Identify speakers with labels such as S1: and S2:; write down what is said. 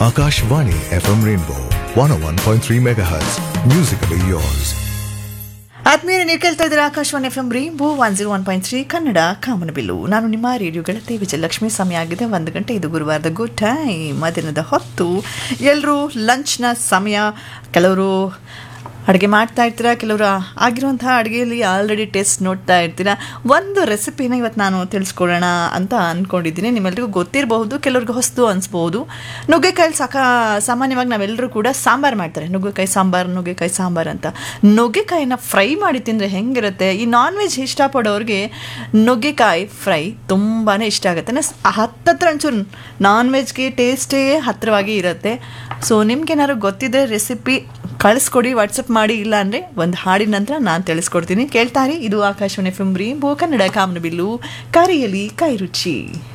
S1: Akashvani FM Rainbow 101.3 MHz. Musically yours.
S2: ಆತ್ಮೀಯ ನೀವು ಕೇಳ್ತಾ ಇದ್ದೀರಾ Akashvani F M rainbow one zero one point three Kannada ಕಾಮನಬಿಲ್ಲು ನಾನು ನಿಮ್ಮ ರೇಡಿಯೋ ಗೆಳತಿ ವಿಜಯಲಕ್ಷ್ಮಿ ಸಮಯ ಆಗಿದೆ ಒಂದು ಗಂಟೆ ಇದು ಗುರುವಾರದ ಗುಡ್ ಟೈಮ್ ಮಧ್ಯಾಹ್ನದ ಹೊತ್ತು ಎಲ್ಲರೂ ಲಂಚ್ನ ಸಮಯ ಕೆಲವರು ಅಡುಗೆ ಮಾಡ್ತಾ ಇರ್ತೀರಾ ಕೆಲವರು ಆಗಿರುವಂತಹ ಅಡುಗೆಯಲ್ಲಿ ಆಲ್ರೆಡಿ ಟೇಸ್ಟ್ ನೋಡ್ತಾ ಇರ್ತೀರಾ ಒಂದು ರೆಸಿಪಿನ ಇವತ್ತು ನಾನು ತಿಳಿಸ್ಕೊಡೋಣ ಅಂತ ಅಂದ್ಕೊಂಡಿದ್ದೀನಿ ನಿಮ್ಮೆಲ್ರಿಗೂ ಗೊತ್ತಿರಬಹುದು ಕೆಲವ್ರಿಗೆ ಹೊಸದು ಅನಿಸ್ಬೋದು ನುಗ್ಗೆಕಾಯಿ ಸಾಕ ಸಾಮಾನ್ಯವಾಗಿ ನಾವೆಲ್ಲರೂ ಕೂಡ ಸಾಂಬಾರು ಮಾಡ್ತಾರೆ ನುಗ್ಗೆಕಾಯಿ ಸಾಂಬಾರು ನುಗ್ಗೆಕಾಯಿ ಸಾಂಬಾರು ಅಂತ ನುಗ್ಗೆಕಾಯಿನ ಫ್ರೈ ಮಾಡಿ ತಿಂದರೆ ಹೆಂಗಿರುತ್ತೆ ಈ ನಾನ್ ವೆಜ್ ಇಷ್ಟಪಡೋರಿಗೆ ನುಗ್ಗೆಕಾಯಿ ಫ್ರೈ ತುಂಬಾ ಇಷ್ಟ ಆಗುತ್ತೆ ನ- ಹತ್ತತ್ರ ಒಂಚೂರು ನಾನ್ ವೆಜ್ಗೆ ಟೇಸ್ಟೇ ಹತ್ತಿರವಾಗಿ ಇರುತ್ತೆ ಸೊ ನಿಮ್ಗೇನಾದ್ರು ಗೊತ್ತಿದ್ರೆ ರೆಸಿಪಿ ಕಳಿಸ್ಕೊಡಿ ವಾಟ್ಸಪ್ ಮಾಡಿ ಇಲ್ಲ ಅಂದರೆ ಒಂದು ಹಾಡಿನ ನಂತರ ನಾನು ತಿಳಿಸ್ಕೊಡ್ತೀನಿ ಕೇಳ್ತಾರೆ ಇದು ಆಕಾಶವಾಣಿ ಎಫ್ ಎಂ ರೀ ಕನ್ನಡ ಕಾಮನಬಿಲ್ಲು ಕರಿಯಲಿ ಕೈ ರುಚಿ